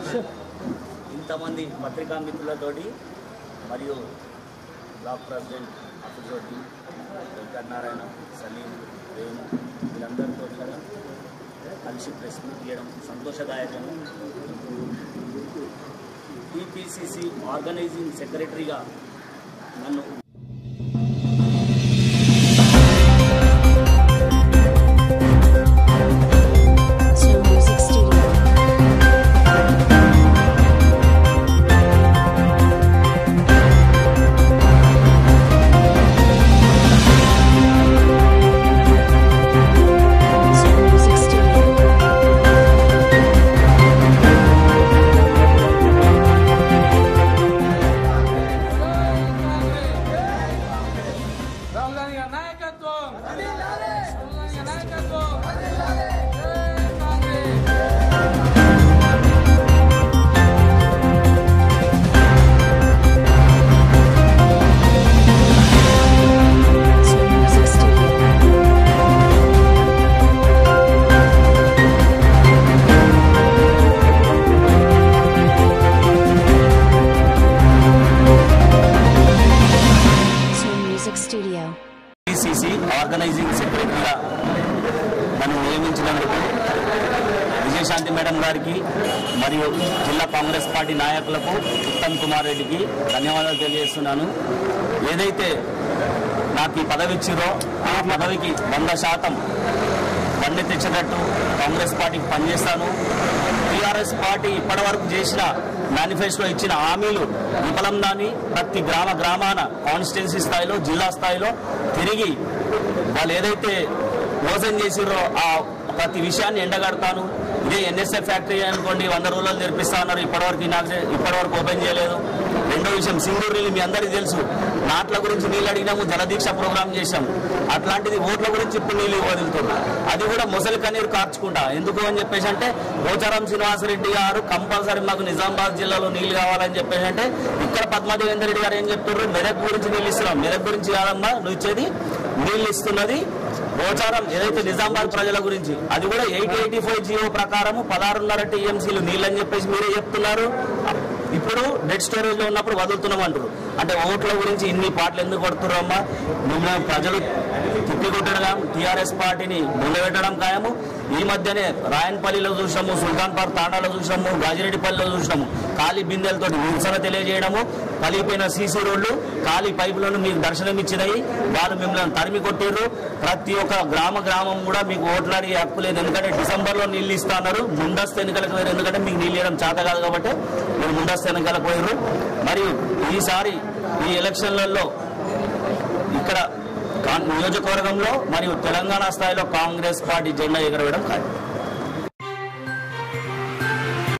ఇంతమంది పత్రికా మిత్రులతోటి మరియు బ్లాక్ ప్రెసిడెంట్ అఫిజోటి వెంకటనారాయణ సలీం వేణు వీళ్ళందరితో కూడా కలిసి ప్రెస్ మీట్ చేయడం సంతోషదాయకం టీపీసీసీ ఆర్గనైజింగ్ సెక్రటరీగా నన్ను to Music Studio. To Music Studio. Rahul Gandhi గారి నాయకత్వం రాహుల్ గాంధీ గారి నాయకత్వం జై Congress To Music Studio. To Music Studio. TCC organizing సెక్రటరీగా నన్ను నియమించినందుకు విజయశాంతి మేడం గారికి మరియు జిల్లా కాంగ్రెస్ పార్టీ నాయకులకు ఉత్తమ్ కుమార్ రెడ్డికి ధన్యవాదాలు తెలియజేస్తున్నాను ఏదైతే నాకు ఈ పదవి ఇచ్చిరో ఆ పదవికి వంద శాతం బండి తెచ్చినట్టు కాంగ్రెస్ పార్టీకి పనిచేస్తాను టీఆర్ఎస్ పార్టీ ఇప్పటివరకు చేసిన మేనిఫెస్టో ఇచ్చిన హామీలు విఫలం దాని ప్రతి గ్రామ గ్రామాన కాన్స్టిట్యున్సీ స్థాయిలో జిల్లా స్థాయిలో తిరిగి వాళ్ళు ఏదైతే మోసం చేసిరో ఆ ప్రతి విషయాన్ని ఎండగడతాను ఇదే ఎన్ఎస్ఎఫ్ ఫ్యాక్టరీ అనుకోండి వంద రోజులు తెరిపిస్తా ఉన్నారు ఇప్పటివరకు ఇనాగ్రే ఇప్పటివరకు ఓపెన్ చేయలేదు రెండో విషయం సింగూరు నీళ్ళు మీ అందరికీ తెలుసు నాట్ల గురించి నీళ్ళు అడిగినాము జలదీక్ష ప్రోగ్రామ్ చేశాం అట్లాంటిది ఓట్ల గురించి ఇప్పుడు నీళ్ళు వదులుతున్నారు అది కూడా ముసలి కన్నీరు కార్చుకుంటా ఎందుకు అని చెప్పేసి అంటే పోచారం శ్రీనివాసరెడ్డి గారు కంపల్సరీ మాకు నిజామాబాద్ జిల్లాలో నీళ్ళు కావాలని చెప్పేసి అంటే ఇక్కడ పద్మాదేవేందర్ రెడ్డి గారు ఏం చెప్తున్నారు మెదక్ గురించి నీళ్ళు ఇస్తున్నాం మెదక్ గురించి కాదమ్మా నువ్వు ఇచ్చేది నీళ్ళు ఇస్తున్నది పోచారం ఏదైతే నిజామాబాద్ ప్రజల గురించి అది కూడా ఎయిట్ ఎయిటీ ఫైవ్ జియో ప్రకారము పదహారున్నర టీఎంసీలు నీళ్ళని చెప్పేసి మీరే చెప్తున్నారు ఇప్పుడు డెడ్ స్టోరేజ్ లో ఉన్నప్పుడు వదులుతున్నాం అంటారు అంటే ఓట్ల గురించి ఇన్ని పాటలు ఎందుకు కొడుతున్నారమ్మా మిమ్మల్ని ప్రజలు తిప్పి కొట్టడం టీఆర్ఎస్ పార్టీని ముందబెట్టడం ఖాయము ఈ మధ్యనే రాయన్పల్లిలో చూసాము సుల్తాన్పూర్ తాండాలో చూసాము గాజిరెడ్డిపల్లిలో చూసాము ఖాళీ బిందెలతో నిరసన తెలియజేయడము పలిపోయిన సీసీ రోడ్లు ఖాళీ పైపులను మీకు దర్శనం ఇచ్చినాయి వాళ్ళు మిమ్మల్ని తరిమి కొట్టిర్రు ప్రతి ఒక్క గ్రామ గ్రామం కూడా మీకు ఓట్లాడి హక్కు లేదు ఎందుకంటే డిసెంబర్లో నీళ్ళు ఇస్తా అన్నారు ముందస్తు ఎన్నికలకు పోయారు ఎందుకంటే మీకు నీళ్ళు ఇవ్వడం చేత కాదు కాబట్టి మీరు ముందస్తు ఎన్నికలకు పోయారు మరియు ఈసారి ఈ ఎలక్షన్లలో ఇక్కడ కా- నియోజకవర్గంలో మరియు తెలంగాణ స్థాయిలో కాంగ్రెస్ పార్టీ జెండా ఎగరవేయడం ఖాయం